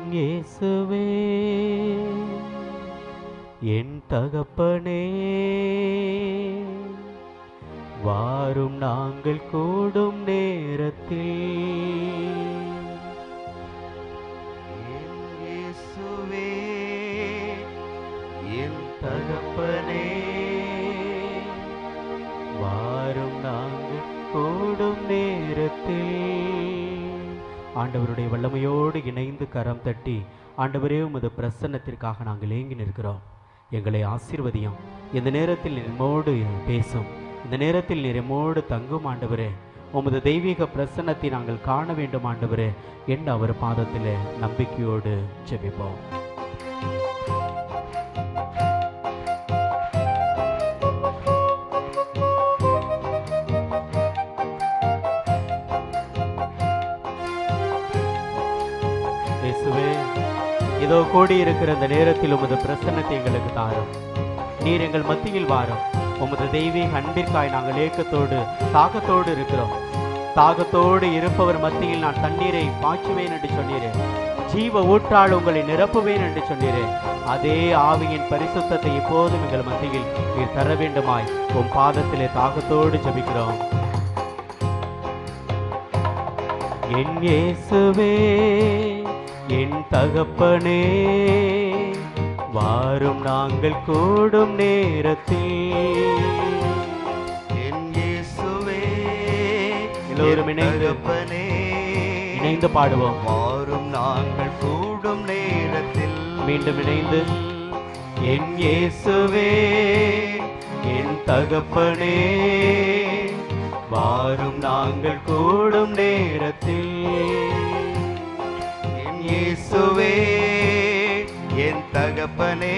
இயேசுவே என் தகப்பனே வாரும் நாங்கள் கூடும் நேரத்தில் என் இயேசுவே என் தகப்பனே வாரும் நாங்கள் கூடும் நேரத்தில் ஆண்டவருடைய வல்லமையோடு இணைந்து கரம் தட்டி ஆண்டவரே உமது பிரசன்னத்திற்காக நாங்கள் ஏங்கி நிற்கிறோம் எங்களை ஆசீர்வதியும் இந்த நேரத்தில் நம்மோடு பேசும் இந்த நேரத்தில் நீர் எம்மோடு தங்கும் ஆண்டவரே உமது தெய்வீக பிரசன்னத்தை நாங்கள் காண வேண்டும் ஆண்டவரே என்று அவர் பாதத்தில் நம்பிக்கையோடு ஜெபிப்போம் இயேசுவே இதோ கூடி இருக்கிற இந்த நேரத்தில் உமது பிரசன்னத்தை எங்களுக்கு தாரும் நீர் எங்கள் மத்தியில் வாரும் உமது தெய்வீக அன்பிற்காய் நாங்கள் ஏக்கத்தோடு தாகத்தோடு இருக்கிறோம் தாகத்தோடு இருப்பவர் மத்தியில் நான் தண்ணீரை பாய்ச்சுவேன் என்று சொன்னீரே ஜீவ ஊற்றால் உங்களை நிரப்புவேன் என்று சொன்னீரே அதே ஆவியின் பரிசுத்தத்தை இப்போதும் எங்கள் மத்தியில் நீர் தர வேண்டுமாய் உம் பாதத்திலே தாகத்தோடு ஜெபிக்கிறோம் என் இயேசுவே என் தகப்பனே வாரும் நாங்கள் கூடும் நேரத்தில் என் இயேசுவே எல்லோரும் என் இணைந்து- தகப்பனே இணைந்து பாடுவோம் மாறும் நாங்கள் கூடும் நேரத்தில் மீண்டும் இணைந்து என் இயேசுவே என் தகப்பனே வாரும் நாங்கள் கூடும் நேரத்தில் என் இயேசுவே என் தகப்பனே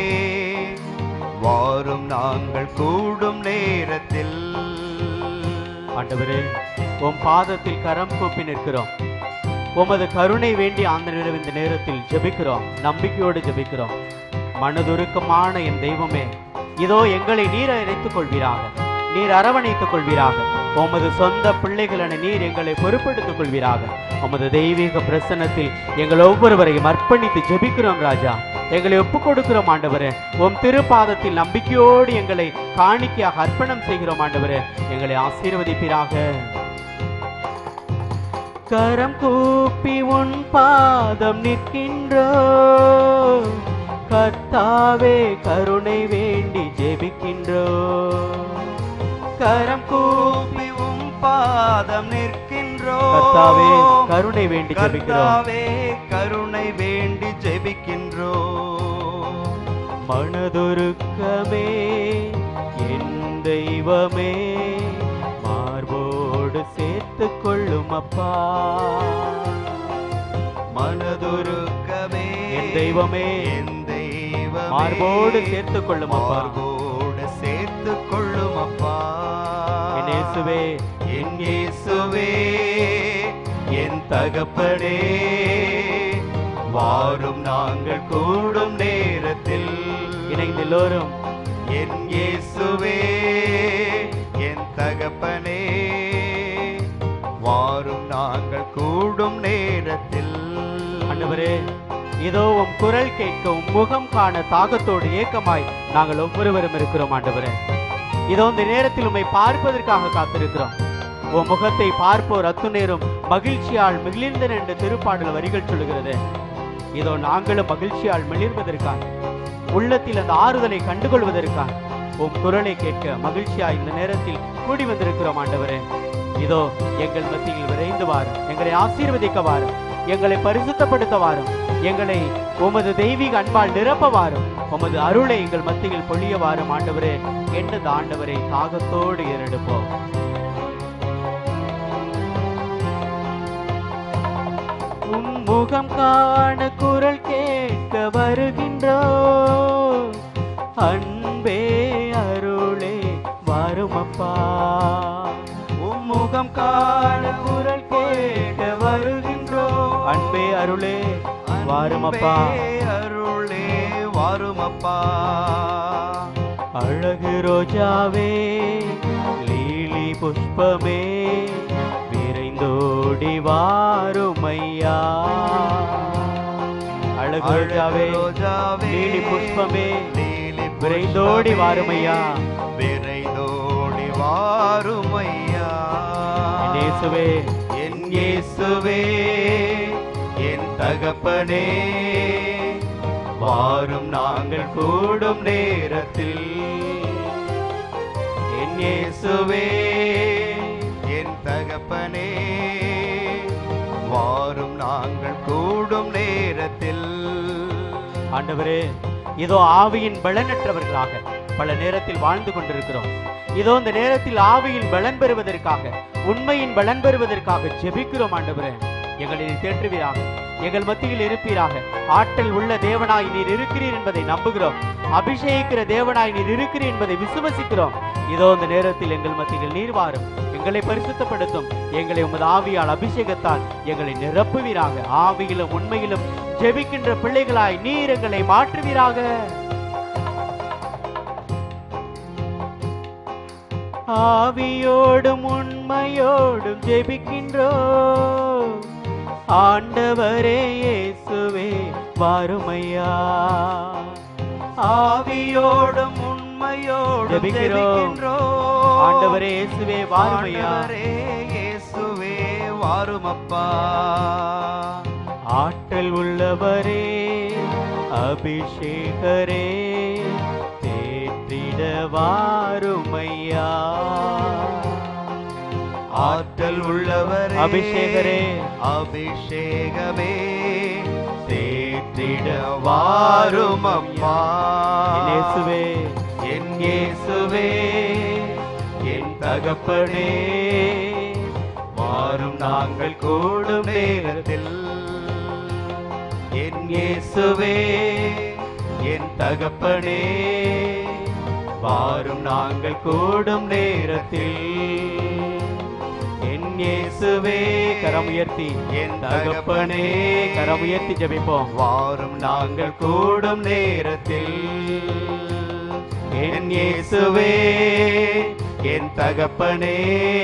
வாரும் நாங்கள் கூடும் நேரத்தில் ஆண்டவரே உம் பாதத்தில் கரம் கூப்பி நிற்கிறோம் உமது கருணை வேண்டி ஆண்டவரிடம் இந்த நேரத்தில் ஜெபிக்கிறோம் நம்பிக்கையோடு ஜெபிக்கிறோம் மனதுருக்கமான என் தெய்வமே இதோ எங்களை நீர் இணைத்துக் கொள்வீராக நீர் அரவணைத்துக் கொள்வீராக உமது சொந்த பிள்ளைகளென நீர் எங்களை பொறுப்பெடுத்துக் கொள்வீராக உமது தெய்வீக பிரசன்னத்தில் எங்கள் ஒவ்வொருவரையும் அர்ப்பணித்து ஜெபிக்கிறோம் ராஜா எங்களை ஒப்புக் கொடுக்கிறோம் ஆண்டவரே உம் திருப்பாதத்தில் நம்பிக்கையோடு எங்களை காணிக்கையாக அர்ப்பணம் செய்கிறோம் ஆண்டவரே எங்களை ஆசீர்வதிப்பீராக கரம் கூப்பி உன் பாதம் நிற்கின்றோ கர்த்தாவே கருணை வேண்டி ஜெபிக்கின்றோ கரம் கூப்பி கூப்பி உம் பாதம் நிற்கின்றோ கர்த்தாவே கருணை வேண்டி ஜெபிக்கிறோம் கர்த்தாவே கருணை வேண்டி ஜெபிக்கின்றோ மனதுருக்கமே என் தெய்வமே மார்போடு சேர்த்து கொள்ளும் அப்பா மனதுருக்கமே என் தெய்வமே என் தெய்வமே மார்போடு சேர்த்து கொள்ளும் அப்பா மார்போடு சேர்த்து கொள்ளும் அப்பா என் இயேசுவே என் இயேசுவே என் தகப்பனே வாரும் நாங்கள் கூடும் நேரத்தில் இணைந்து எல்லோரும் என் இயேசுவே என் தகப்பனே வாரும் நாங்கள் கூடும் நேரத்தில் ஆண்டவரே இதோ உம் குரல் கேட்க உம் முகம் காண தாகத்தோடு ஏக்கமாய் நாங்கள் ஒவ்வொருவரும் இருக்கிறோம் ஆண்டவரே இதோ இந்த நேரத்தில் உம்மை பார்ப்பதற்காக காத்திருக்கிறோம் உன் முகத்தை பார்ப்போர் அத்துநேரும் மகிழ்ச்சியால் மிளிர்ந்தன என்ற திருப்பாடல் வரிகள் சொல்லுகிறது இதோ நாங்களும் மகிழ்ச்சியால் மிளிர்வதற்காக உள்ளத்தில் அந்த ஆறுதலை கண்டுகொள்வதற்காக உம் குரலை கேட்க மகிழ்ச்சியாய் இந்த நேரத்தில் கூடி வந்திருக்கிறோம் ஆண்டவரே இதோ எங்கள் மத்தியில் விரைந்து வாரும் எங்களை ஆசீர்வதிக்க வாரும் எங்களை பரிசுத்தப்படுத்த வாரும் எங்களை உமது தெய்வீக அன்பால் நிரப்ப வாரும் உமது அருளை எங்கள் மத்தியில் பொழிய வாரும் ஆண்டவரே என்னது ஆண்டவரை தாகத்தோடு ஏறெடுப்போம் உம் முகம் காண குரல் கேட்க வருகின்றோ அன்பே அருளே வரும் அப்பா உம் முகம் காண குரல் கேட்க வருகின்றோ அன்பே அருளே வாரும் அப்பா அன்பே அருளே வாரும் அப்பா அழகு ரோஜாவே லீலி புஷ்பமே விரைந்தோடி வாரும் ஐயா புஷ்பமே லீலி விரைந்தோடி வாருமையா விரைந்தோடி வாருமையா என் இயேசுவே என் இயேசுவே என் தகப்பனே வாரும் நாங்கள் கூடும் நேரத்தில் என் இயேசுவே என் தகப்பனே வாரும் நாங்கள் கூடும் நேரத்தில் ஆண்டவரே இதோ ஆவியின் பலனற்றவர்களாக பல நேரத்தில் வாழ்ந்து கொண்டிருக்கிறோம் இதோ இந்த நேரத்தில் ஆவியின் பலன் பெறுவதற்காக உண்மையின் பலன் பெறுவதற்காக ஜெபிக்கிறோம் ஆண்டவரே எங்களை நீர் தேற்றுவீராக எங்கள் மத்தியில் இருப்பீராக ஆற்றல் உள்ள தேவனாய் நீர் இருக்கிறீர் என்பதை நம்புகிறோம் அபிஷேகிக்கிற தேவனாய் நீர் இருக்கிறீர் என்பதை விசுவசிக்கிறோம் இதோ இந்த நேரத்தில் எங்கள் மத்தியில் நீர் வாரும் எங்களை பரிசுத்தப்படுத்தும் எங்களை உமது ஆவியால் அபிஷேகத்தால் எங்களை நிரப்புவீராக ஆவியிலும் உண்மையிலும் ஜெபிக்கின்ற பிள்ளைகளாய் நீர் எங்களை மாற்றுவீராக ஆவியோடும் உண்மையோடும் ஜெபிக்கின்றோம் ஆண்டவரே இயேசுவே வாருமையா ஆவியோடும் உண்மையோடும் ஜெபிக்கிறோம். ஜெபிக்கின்றோம். ஆண்டவரே இயேசுவே வாருமையா ஆண்டவரே இயேசுவே வாருமப்பா ஆற்றல் உள்ளவரே அபிஷேகரே தேற்றிட வாருமையா ஆற்றல் உள்ளவரே அபிஷேகரே. அபிஷேகமே தேற்றிட வாருமப்பா என் இயேசுவே என் இயேசுவே என் தகப்பனே வாரும் நாங்கள் கூடும் நேரத்தில் என் இயேசுவே என் தகப்பனே வாரும் நாங்கள் கூடும் நேரத்தில் என் இயேசுவே கரம் உயர்த்தி என் தகப்பனே கரம் உயர்த்தி ஜெபிப்போம் வாரும் நாங்கள் கூடும் நேரத்தில் என் இயேசுவே என் தகப்பனே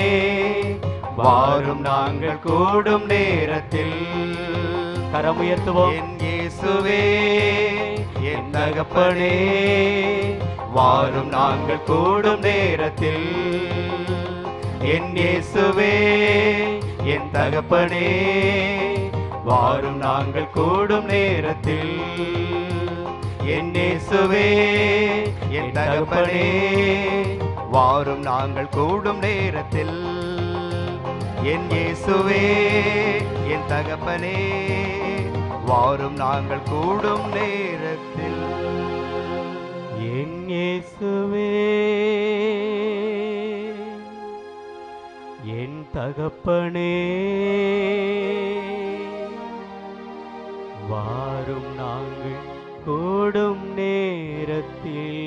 வாரும் நாங்கள் கூடும் நேரத்தில் கரம் உயர்த்துவோம் என் இயேசுவே என் தகப்பனே வாரும் நாங்கள் கூடும் நேரத்தில் என் இயேசுவே என் தகப்பனே வாரும் நாங்கள் கூடும் நேரத்தில் என் இயேசுவே என் தகப்பனே வாரும் நாங்கள் கூடும் நேரத்தில் என் இயேசுவே என் தகப்பனே வாரும் நாங்கள் கூடும் நேரத்தில் என் இயேசுவே என் தகப்பனே வாரும் நாங்கள் கூடும் நேரத்தில்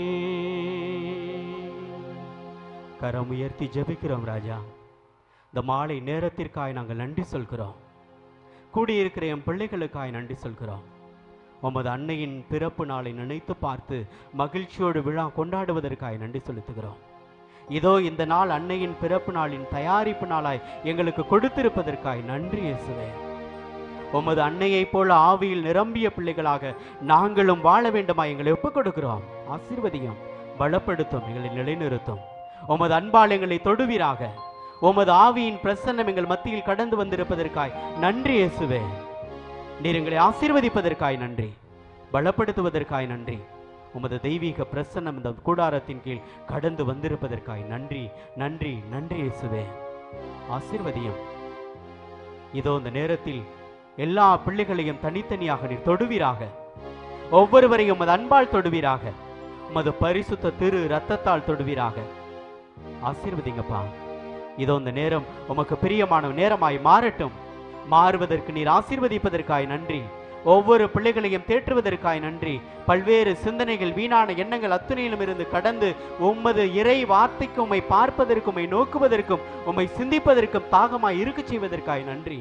கரம் உயர்த்தி ஜெபிக்கிறோம் ராஜா இந்த மாலை நேரத்திற்காய் நாங்கள் நன்றி சொல்கிறோம் கூடியிருக்கிற என் பிள்ளைகளுக்காய் நன்றி சொல்கிறோம் உமது அன்னையின் பிறப்பு நாளை நினைத்து பார்த்து மகிழ்ச்சியோடு விழா கொண்டாடுவதற்காய் நன்றி செலுத்துகிறோம் இதோ இந்த நாள் அன்னையின் பிறப்பு நாளின் தயாரிப்பு நாளாய் எங்களுக்கு கொடுத்திருப்பதற்காய் நன்றி இயேசுவே உமது அன்னையைப் போல ஆவியில் நிரம்பிய பிள்ளைகளாக நாங்களும் வாழ வேண்டுமா எங்களை ஒப்புக் கொடுக்கிறோம் ஆசீர்வதியும் பலப்படுத்தும் எங்களை நிலைநிறுத்தும் உமது அன்பால் எங்களை தொடுவீராக உமது ஆவியின் பிரசன்னம் எங்கள் மத்தியில் கடந்து வந்திருப்பதற்காய் நன்றி இயேசுவே நீர் எங்களை ஆசீர்வதிப்பதற்காய் நன்றி பலப்படுத்துவதற்காய் நன்றி உமது தெய்வீக பிரசன்னம் இந்த கூடாரத்தின் கீழ் கடந்து வந்திருப்பதற்காய் நன்றி நன்றி நன்றி இயேசுவே ஆசீர்வதியும் இதோ இந்த நேரத்தில் எல்லா பிள்ளைகளையும் தனித்தனியாக நீர் தொடுவீராக ஒவ்வொருவரையும் உமது அன்பால் தொடுவீராக உமது பரிசுத்த திரு ரத்தத்தால் தொடுவீராக ஆசீர்வதிங்கப்பா இதோ இந்த நேரம் உமக்கு பிரியமான நேரமாய் மாறட்டும் மாறுவதற்கு நீர் ஆசீர்வதிப்பதற்காய் நன்றி ஒவ்வொரு பிள்ளைகளையும் தேற்றுவதற்காய் நன்றி பல்வேறு சிந்தனைகள் வீணான எண்ணங்கள் அத்துணையிலும் இருந்து கடந்து உமது இறை வார்த்தைக்கு உம்மை பார்ப்பதற்கும் உம்மை நோக்குவதற்கும் உம்மை சிந்திப்பதற்கும் தாகமாய் இருக்கச் செய்வதற்காய் நன்றி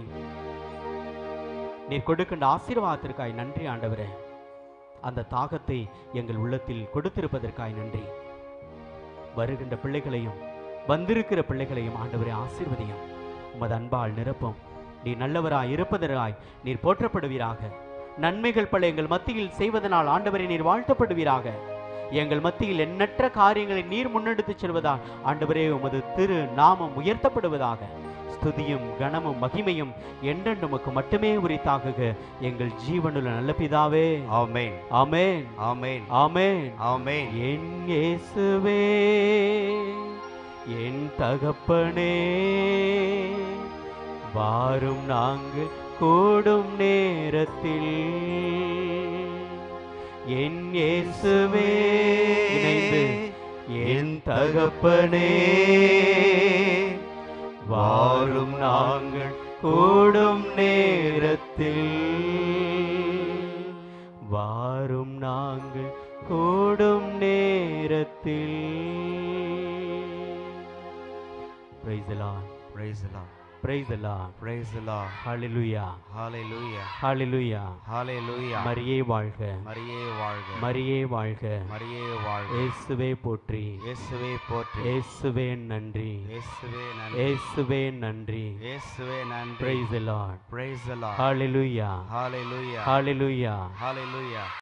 நீர் கொடுக்கின்ற ஆசீர்வாதத்திற்காய் நன்றி ஆண்டவரே அந்த தாகத்தை எங்கள் உள்ளத்தில் கொடுத்திருப்பதற்காய் நன்றி வருகின்ற பிள்ளைகளையும் வந்திருக்கிற பிள்ளைகளையும் ஆண்டவரே ஆசீர்வதியும் உமது அன்பால் நிரப்பும் நீ நல்லவராய் இருப்பதற்காய் நீர் போற்றப்படுவீராக நன்மைகள் பல எங்கள் மத்தியில் செய்வதனால் ஆண்டவரை நீர் வாழ்த்தப்படுவீராக எங்கள் மத்தியில் எண்ணற்ற காரியங்களை நீர் முன்னெடுத்துச் செல்வதால் ஆண்டவரே உமது திரு நாமம் உயர்த்தப்படுவதாக ஸ்துதியும் கனமும் மகிமையும் என்றென்று உமக்கு மட்டுமே உரித்தாகுக எங்கள் ஜீவனுள்ள நல்ல பிதாவே ஆமென் ஆமென் ஆமென் ஆமென் ஆமென் என் இயேசுவே என் தகப்பனே வாரும் நாங்கள் கூடும் நேரத்தில் என் இயேசுவே இணைந்து என் தகப்பனே வாரும் நாங்கள் கூடும் நேரத்தில் வாரும் நாங்கள் கூடும் நேரத்தில் praise the lord praise the lord praise the lord praise the lord hallelujah hallelujah hallelujah hallelujah மரியே வாழ்க மரியே வாழ்க மரியே வாழ்க மரியே வாழ்க இயேசுவே போற்றி இயேசுவே போற்றி இயேசுவே நன்றி இயேசுவே நன்றி இயேசுவே நன்றி இயேசுவே நன்றி praise the lord praise the lord hallelujah hallelujah hallelujah hallelujah